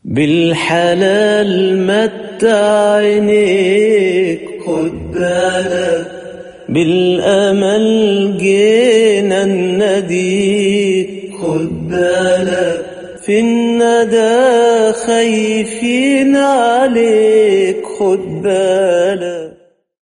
بالحلال متع عينيك خد بالك بالأمل جينا النديك خد بالك في الندى خايفين عليك خد بالك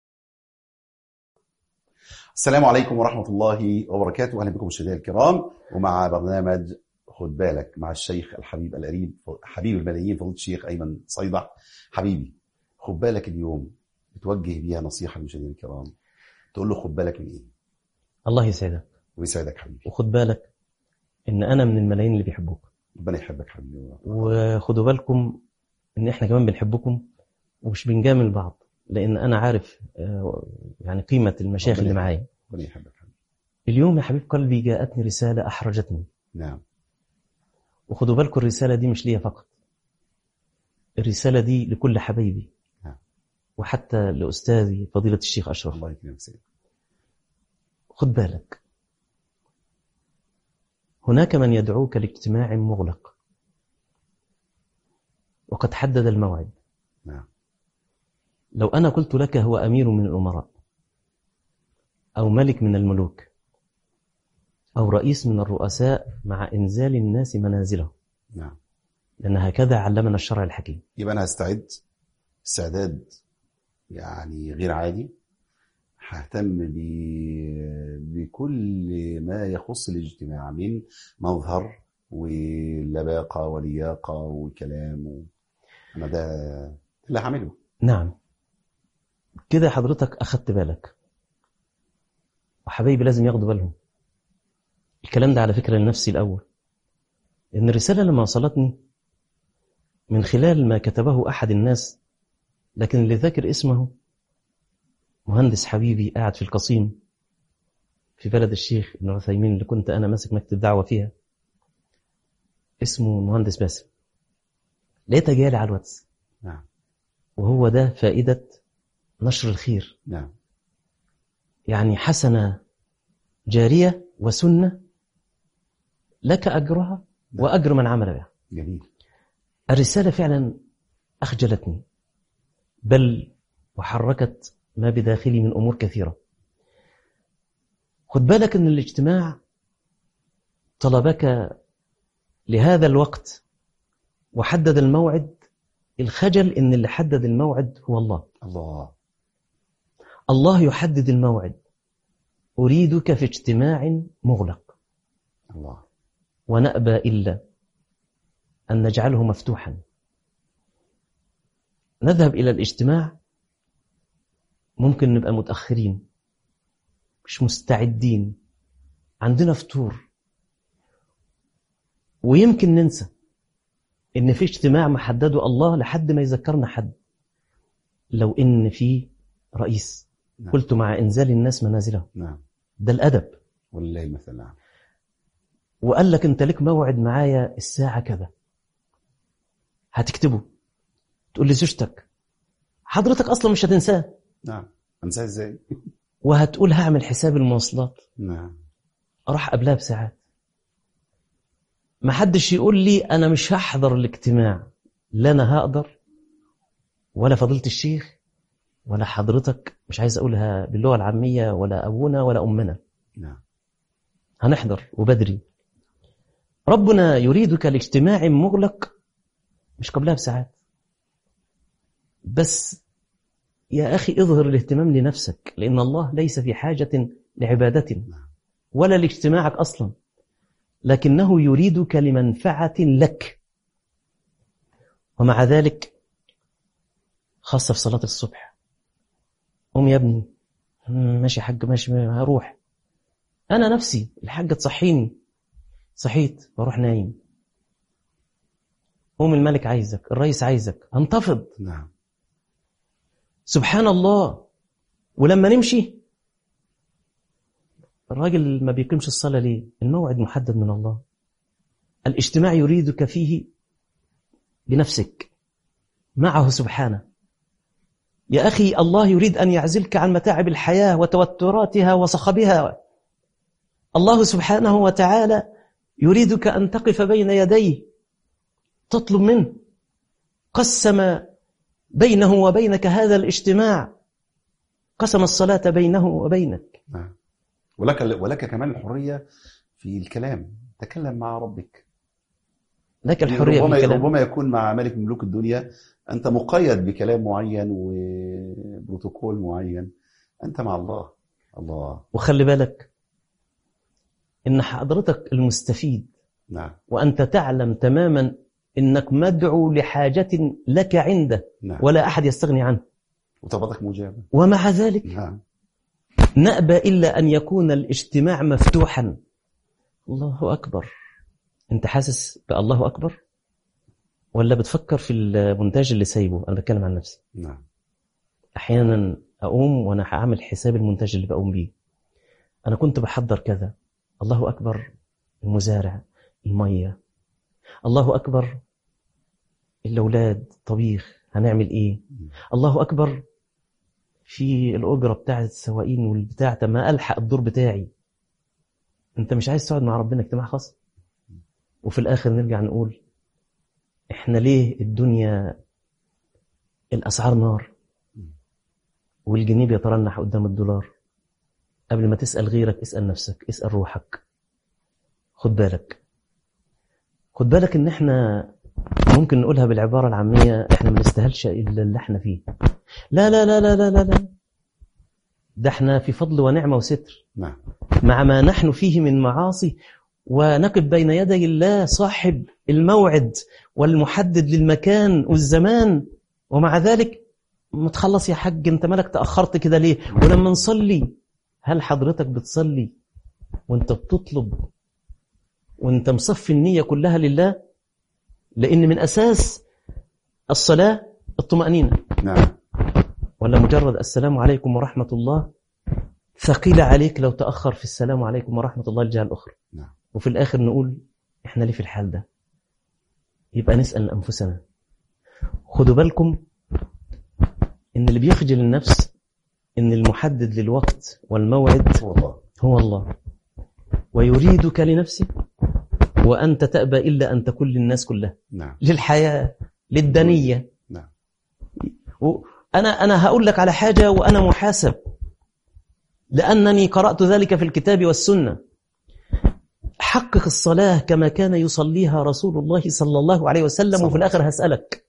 السلام عليكم ورحمة الله وبركاته أهلا بكم مشاهدينا الكرام ومع برنامج خد بالك مع الشيخ الحبيب القريب حبيب الملايين فضيلة الشيخ أيمن صيدح حبيبي خد بالك اليوم بتوجه بيها نصيحة للمشاهدين الكرام تقول له خد بالك من إيه الله يسعدك ويسعدك حبيبي وخد بالك ان انا من الملايين اللي بيحبوك ربنا يحبك حبيبي وخدوا بالكم ان احنا كمان بنحبكم ومش بنجامل بعض لان انا عارف آه، يعني قيمة المشايخ اللي ربنا معايا ربنا يحبك حبيبي اليوم يا حبيب قلبي جاءتني رسالة احرجتني نعم وخدوا بالكم الرسالة دي مش ليا فقط الرسالة دي لكل حبايبي نعم. وحتى لأستاذي فضيلة الشيخ أشرف الله يكرمك سيدي خد بالك هناك من يدعوك لاجتماع مغلق وقد حدد الموعد نعم لو أنا قلت لك هو أمير من الأمراء أو ملك من الملوك أو رئيس من الرؤساء مع إنزال الناس منازله نعم لأن هكذا علمنا الشرع الحكيم يبقى أنا هستعد استعداد يعني غير عادي ههتم ب... بكل ما يخص الاجتماع من مظهر واللباقة واللياقة والكلام و... أنا ده اللي هعمله نعم كده حضرتك أخدت بالك وحبايبي لازم ياخدوا بالهم الكلام ده على فكرة لنفسي الأول إن الرسالة لما وصلتني من خلال ما كتبه أحد الناس لكن اللي ذاكر اسمه مهندس حبيبي قاعد في القصيم في بلد الشيخ ابن عثيمين اللي كنت أنا ماسك مكتب دعوة فيها اسمه مهندس باسم لقيتها جالي على الواتس نعم وهو ده فائدة نشر الخير نعم يعني حسنة جارية وسنة لك أجرها نعم. وأجر من عمل بها جميل الرسالة فعلا أخجلتني بل وحركت ما بداخلي من أمور كثيرة خد بالك أن الاجتماع طلبك لهذا الوقت وحدد الموعد الخجل أن اللي حدد الموعد هو الله الله الله يحدد الموعد أريدك في اجتماع مغلق الله ونأبى إلا أن نجعله مفتوحا نذهب إلى الاجتماع ممكن نبقى متأخرين مش مستعدين عندنا فطور ويمكن ننسى إن في اجتماع محدده الله لحد ما يذكرنا حد لو إن في رئيس نعم. قلت مع إنزال الناس منازلهم نعم ده الأدب ولله المثل نعم وقال لك انت لك موعد معايا الساعة كذا هتكتبه تقول لي زوجتك حضرتك اصلا مش هتنساه نعم أنساه إزاي وهتقول هعمل حساب المواصلات نعم اروح قبلها بساعات ما حدش يقول لي انا مش هحضر الاجتماع لا انا هقدر ولا فضيلة الشيخ ولا حضرتك مش عايز اقولها باللغة العامية ولا ابونا ولا امنا نعم هنحضر وبدري ربنا يريدك لاجتماع مغلق مش قبلها بساعات بس يا أخي اظهر الاهتمام لنفسك لأن الله ليس في حاجة لعبادتنا ولا لاجتماعك أصلا لكنه يريدك لمنفعة لك ومع ذلك خاصة في صلاة الصبح قوم يا ابني "مم، ماشي يا حاج ماشي هروح أنا نفسي الحاجة تصحيني صحيت واروح نايم قوم الملك عايزك الرئيس عايزك انتفض نعم سبحان الله ولما نمشي الراجل ما بيقيمش الصلاة ليه الموعد محدد من الله الاجتماع يريدك فيه بنفسك معه سبحانه يا أخي الله يريد أن يعزلك عن متاعب الحياة وتوتراتها وصخبها الله سبحانه وتعالى يريدك أن تقف بين يديه تطلب منه قسم بينه وبينك هذا الاجتماع قسم الصلاة بينه وبينك نعم ولك ولك كمان الحريه في الكلام تكلم مع ربك لك الحرية في ربما الكلام ربما يكون مع ملك من ملوك الدنيا انت مقيد بكلام معين وبروتوكول معين انت مع الله الله وخلي بالك إن حضرتك المستفيد نعم وأنت تعلم تماما إنك مدعو لحاجة لك عنده نعم ولا أحد يستغني عنه وطلباتك مجابه ومع ذلك نعم نأبى إلا أن يكون الاجتماع مفتوحا الله أكبر أنت حاسس بالله أكبر ولا بتفكر في المونتاج اللي سايبه أنا بتكلم عن نفسي نعم أحيانا أقوم وأنا هعمل حساب المونتاج اللي بقوم بيه أنا كنت بحضر كذا الله أكبر المزارع المية الله أكبر الأولاد طبيخ هنعمل إيه الله أكبر في الأجرة بتاعة السواقين والبتاع طب ما ألحق الدور بتاعي أنت مش عايز تقعد مع ربنا اجتماع خاص وفي الآخر نرجع نقول إحنا ليه الدنيا الأسعار نار والجنيه بيترنح قدام الدولار قبل ما تسأل غيرك اسأل نفسك اسأل روحك خد بالك خد بالك ان احنا ممكن نقولها بالعبارة العامية احنا ما نستاهلش الا اللي احنا فيه لا لا لا لا لا لا لا ده احنا في فضل ونعمة وستر نعم مع ما نحن فيه من معاصي ونقف بين يدي الله صاحب الموعد والمحدد للمكان والزمان ومع ذلك ما تخلص يا حاج انت مالك تأخرت كده ليه ولما نصلي هل حضرتك بتصلي وانت بتطلب وانت مصفي النية كلها لله لأن من أساس الصلاة الطمأنينة نعم ولا مجرد السلام عليكم ورحمة الله ثقيلة عليك لو تأخر في السلام عليكم ورحمة الله الجهة الأخرى نعم. وفي الآخر نقول إحنا ليه في الحال ده يبقى نسأل أنفسنا خدوا بالكم إن اللي بيخجل النفس إن المحدد للوقت والموعد هو الله هو الله ويريدك لنفسه وأنت تأبى إلا أن تكون للناس كلها نعم للحياة للدنية نعم و- أنا أنا هقول لك على حاجة وأنا محاسب لأنني قرأت ذلك في الكتاب والسنة حقق الصلاة كما كان يصليها رسول الله صلى الله عليه وسلم صلى وفي الآخر هسألك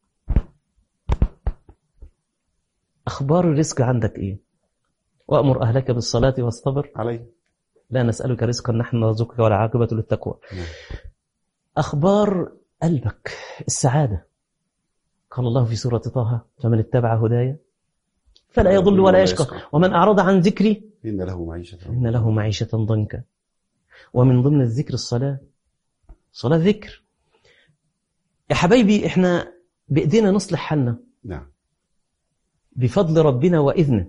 أخبار الرزق عندك إيه وأمر أهلك بالصلاة واصطبر علي لا نسألك رزقا نحن نرزقك والعاقبة للتقوى نعم. أخبار قلبك السعادة قال الله في سورة طه فمن اتبع هدايا فلا يضل ولا يشقى ومن أعرض عن ذكري إن له معيشة إن له معيشة ضنكا ومن ضمن الذكر الصلاة صلاة ذكر يا حبايبي إحنا بإيدينا نصلح حالنا نعم بفضل ربنا وإذنه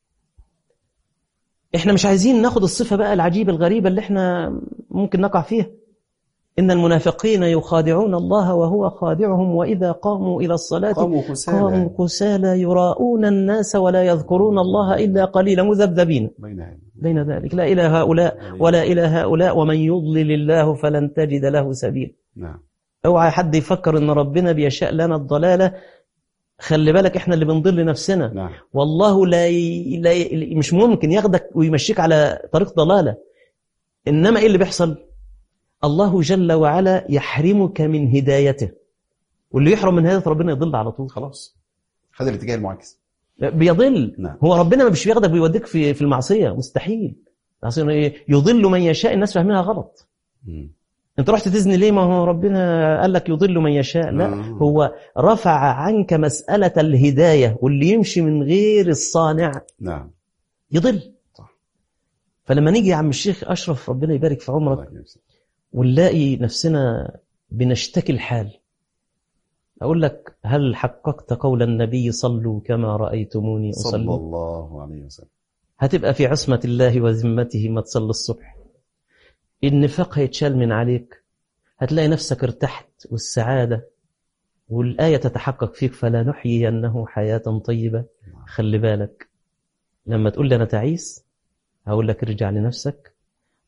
إحنا مش عايزين ناخد الصفة بقى العجيبة الغريبة اللي إحنا ممكن نقع فيها إن المنافقين يخادعون الله وهو خادعهم وإذا قاموا إلى الصلاة قاموا قاموا كسالى كسالى يراءون الناس ولا يذكرون الله إلا قليلا مذبذبين بين بين ذلك لا إلى هؤلاء ولا إلى هؤلاء ومن يضلل الله فلن تجد له سبيل نعم اوعى حد يفكر ان ربنا بيشاء لنا الضلاله خلي بالك احنا اللي بنضل نفسنا نعم والله لا, ي... لا ي... مش ممكن ياخدك ويمشيك على طريق ضلاله انما ايه اللي بيحصل الله جل وعلا يحرمك من هدايته واللي يحرم من هدايه ربنا يضل على طول خلاص خد الاتجاه المعاكس بيضل نعم هو ربنا مش بياخدك ويوديك في في المعصيه مستحيل المعصية إيه؟ يضل من يشاء الناس فاهمينها غلط مم. انت رحت تزني ليه ما هو ربنا قال لك يضل من يشاء لا مم. هو رفع عنك مسألة الهداية واللي يمشي من غير الصانع نعم يضل صح. فلما نيجي يا عم الشيخ أشرف ربنا يبارك في عمرك الله يجزيك. ونلاقي نفسنا بنشتكي الحال أقول لك هل حققت قول النبي صلوا كما رأيتموني صلى أصلي الله عليه وسلم هتبقى في عصمة الله وذمته ما تصلي الصبح النفاق هيتشال من عليك هتلاقي نفسك ارتحت والسعادة والآية تتحقق فيك فلا نحيينه حياة طيبة خلي بالك لما تقول لي أنا تعيس هقول لك ارجع لنفسك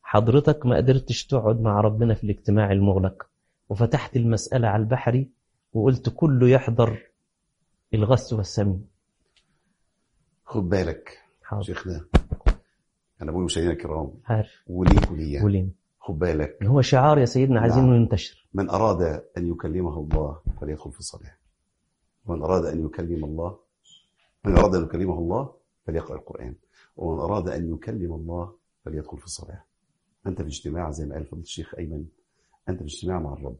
حضرتك ما قدرتش تقعد مع ربنا في الاجتماع المغلق وفتحت المسألة على البحري وقلت كله يحضر الغث والسمين خد بالك حاضر شيخنا انا بقول مشاهدينا الكرام عارف وليك وليا ولين خد بالك هو شعار يا سيدنا عايزين نعم. ينتشر من اراد ان يكلمه الله فليدخل في الصلاه ومن اراد ان يكلم الله من اراد ان يكلمه الله فليقرا القران ومن اراد ان يكلم الله فليدخل في الصلاه انت في اجتماع زي ما قال فضيله الشيخ ايمن انت في اجتماع مع الرب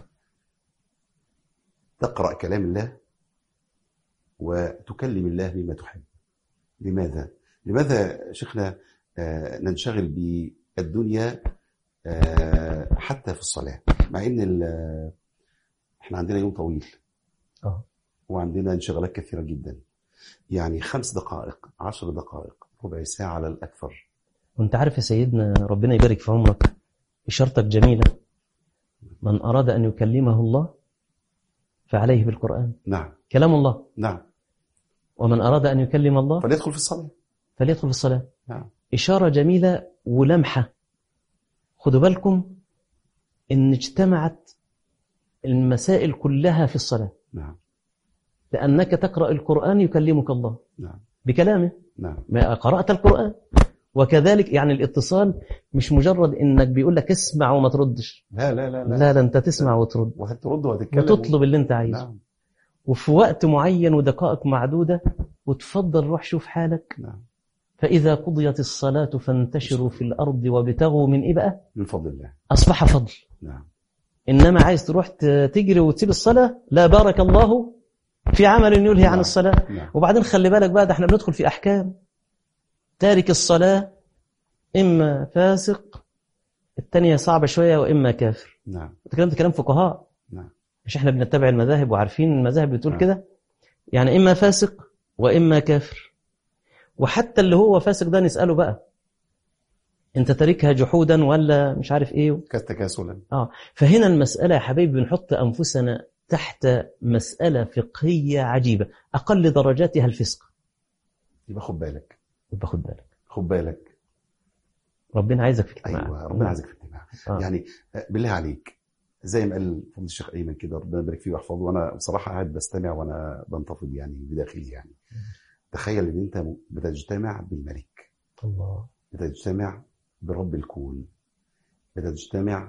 تقرا كلام الله وتكلم الله بما تحب لماذا لماذا شيخنا آه، ننشغل بالدنيا آه، حتى في الصلاه مع ان ال- احنا عندنا يوم طويل اه وعندنا انشغالات كثيره جدا يعني خمس دقائق عشر دقائق ربع ساعه على الاكثر وانت عارف يا سيدنا ربنا يبارك في عمرك إشارتك جميلة من أراد أن يكلمه الله فعليه بالقرآن نعم كلام الله نعم ومن أراد أن يكلم الله فليدخل في الصلاه فليدخل في الصلاة نعم إشارة جميلة ولمحة خدوا بالكم إن اجتمعت المسائل كلها في الصلاة نعم لأنك تقرأ القرآن يكلمك الله نعم بكلامه نعم ما قرأت القرآن وكذلك يعني الاتصال مش مجرد إنك بيقول لك اسمع وما تردش لا لا لا لا, لا لا أنت تسمع وترد وهترد وهتتكلم وتطلب اللي أنت عايزه نعم وفي وقت معين ودقائق معدودة وتفضل روح شوف حالك نعم فإذا قضيت الصلاة فانتشروا في الأرض وابتغوا من إيه بقى من فضل الله أصبح فضل نعم إنما عايز تروح ت- تجري وتسيب الصلاة لا بارك الله في عمل يلهي عن نعم. الصلاة نعم وبعدين خلي بالك بقى ده احنا بندخل في أحكام تارك الصلاة إما فاسق الثانية صعبة شوية وإما كافر نعم الكلام ده كلام فقهاء نعم مش احنا بنتبع المذاهب وعارفين المذاهب بتقول نعم. كده يعني إما فاسق وإما كافر وحتى اللي هو فاسق ده نسأله بقى انت تاركها جحودا ولا مش عارف ايه كانت تكاسلا اه فهنا المسألة يا حبيبي بنحط أنفسنا تحت مسألة فقهية عجيبة أقل درجاتها الفسق يبقى خد بالك يبقى خد بالك خد بالك ربنا عايزك في اجتماع ايوه ربنا عايزك في اجتماع آه. يعني آه، بالله عليك زي ما قال فضل الشيخ ايمن كده ربنا يبارك فيه ويحفظه وانا بصراحه قاعد بستمع وانا بنتفض يعني بداخلي يعني تخيل ان انت بتجتمع بالملك الله بتجتمع برب الكون بتجتمع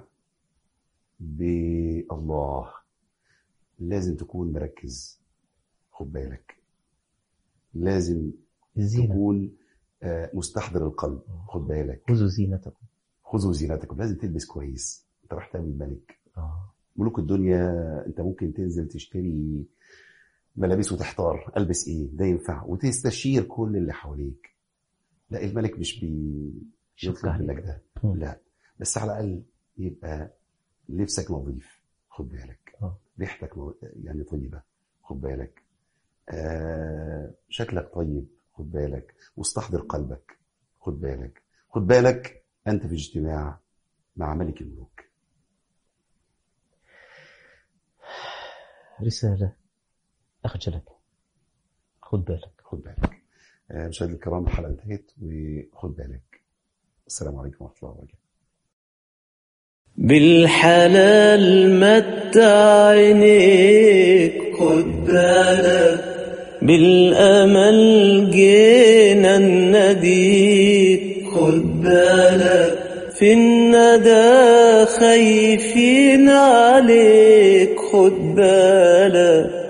بالله لازم تكون مركز خد بالك لازم الزينة تكون آه، مستحضر القلب خد بالك خذوا زينتكم خذوا زينتكم لازم تلبس كويس انت رايح تقابل ملك آه. ملوك الدنيا انت ممكن تنزل تشتري ملابس وتحتار البس ايه ده ينفع وتستشير كل اللي حواليك لا الملك مش شك بيطلب عليك. منك ده مم. لا بس على الاقل يبقى لبسك نظيف خد بالك آه. ريحتك مو- يعني طيبه خد بالك آه شكلك طيب خد بالك واستحضر قلبك خد بالك خد بالك انت في اجتماع مع ملك الملوك رسالة أخجلك خد بالك خد بالك آه، مشاهدينا الكرام الحلقه انتهت وخد بالك السلام عليكم ورحمه الله وبركاته بالحلال متع عينيك خد بالك بالأمل جينا نديك خد بالك في الندى خايفين عليك خد بالك